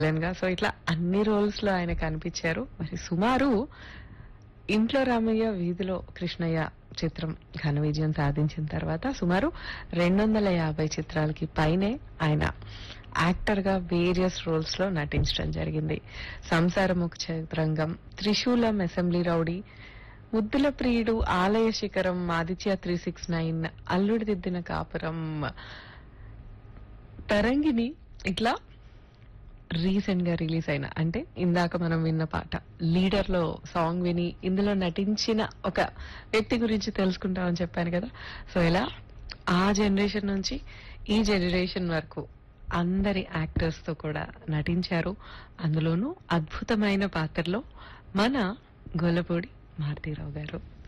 villain గా so ఇట్లా అన్ని రోల్స్ లో ఆయన కనిపించారు మరి సుమారు ఇంట్లో రామయ్య వీధిలో కృష్ణయ్య చిత్రం ఘన విజయం సాధించిన తర్వాత సుమారు రెండు వందల యాభై చిత్రాలకి పైనే ఆయన యాక్టర్ గా వేరియస్ రోల్స్ లో నటించడం జరిగింది సంసారముఖ చిత్రంగం త్రిశూలం అసెంబ్లీ రౌడీ ముద్దుల ప్రియుడు ఆలయ శిఖరం ఆదిత్య త్రీ సిక్స్ నైన్ అల్లుడి దిద్దిన కాపురం తరంగిణి ఇట్లా రీసెంట్ గా రిలీజ్ అయిన అంటే ఇందాక మనం విన్న పాట లీడర్ లో సాంగ్ విని ఇందులో నటించిన ఒక వ్యక్తి గురించి తెలుసుకుంటామని చెప్పాను కదా సో ఇలా ఆ జనరేషన్ నుంచి ఈ జనరేషన్ వరకు అందరి యాక్టర్స్ తో కూడా నటించారు అందులోనూ అద్భుతమైన పాత్రలో మన గొల్లపూడి మారుతీరావు గారు